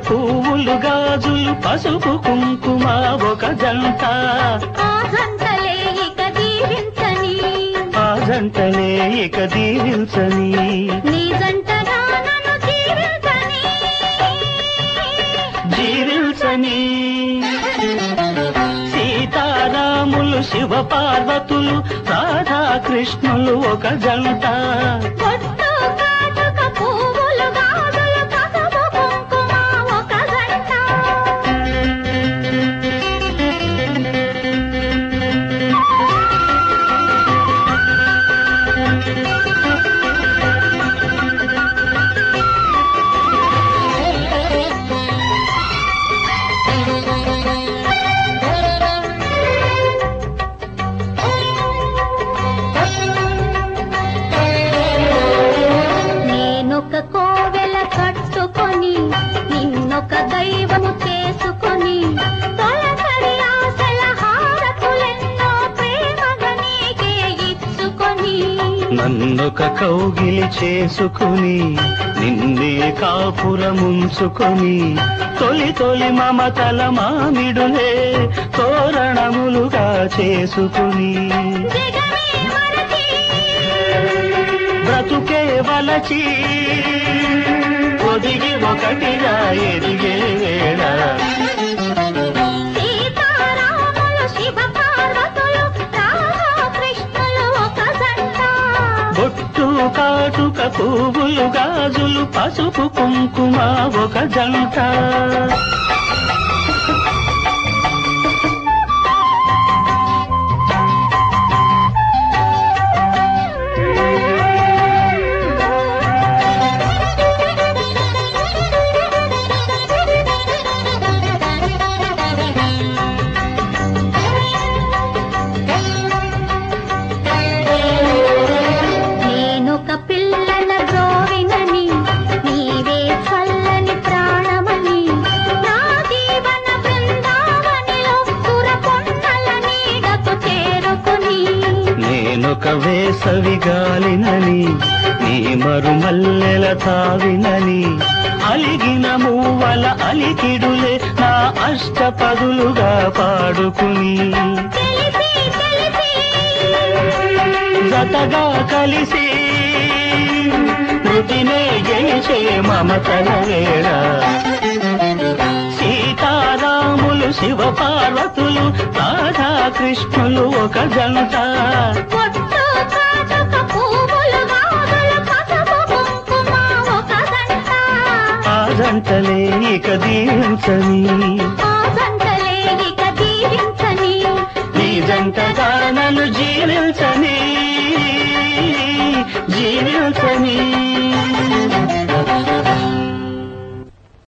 పువ్వులు గాజులు పసుపు కుంకుమ ఒక జంట ఆ జంటలే ఇక దీవించని ఆ జంటలే ఇక దీవించని నీ జంటగా నన్ను జీవించని జీవించని సీతారాములు శివ పార్వతులు రాధాకృష్ణులు ఒక జంట పొట్టు కాటుక పువ్వులు గాజులు పసుపు కుంకుమ ఒక జంట నేనొక కోవెల కట్టుకొని నిన్నొక దైవము చేసుకొని తొలకరి ఆశల హారతులెన్నో ప్రేమగా నీకే ఇచ్చుకొని నన్నొక కౌగిలి చేసుకుని నిన్నే కాపురముంచుకొని తొలి తొలి మమతల మామిడులే తోరణములుగా చేసుకుని జగమే మరచి బ్రతుకే వలచి ఒదిగి ఒకటిగా ఎదిగే వేళ సీతారాములు శివ పార్వతులు రాధా కృష్ణులు ఒక జంట బొట్టు కాటుక పువ్వులు గాజులు పసుపు కుంకుమ ఒక జంట నేనొక పిల్లల గోవినని నీవే చల్లని ప్రాణమని నా జీవన బృందావనిలో సురపొన్నల నీడకు చేరుకుని నేనొక వేసవి గాలినని నీ మరుమల్లెల తావినని అలిగిన మూవల అలికిడులే నా అష్టపదులుగా పాడుకుని తెలిసి తెలిసి జతగా కలిసి మృతినే గెలిచే మమతల వేళ సీతారాములు శివ పార్వతులు రాధాకృష్ణులు ఒక జంట పొట్టు కాటుక పువ్వులు గాజులు పసుపు కుంకుమ ఒక జంట ఆ జంటలే ఇక దీవించని ఆ జంటలే ఇక దీవించని నీ జంటగా నన్ను జీవించని జీవించని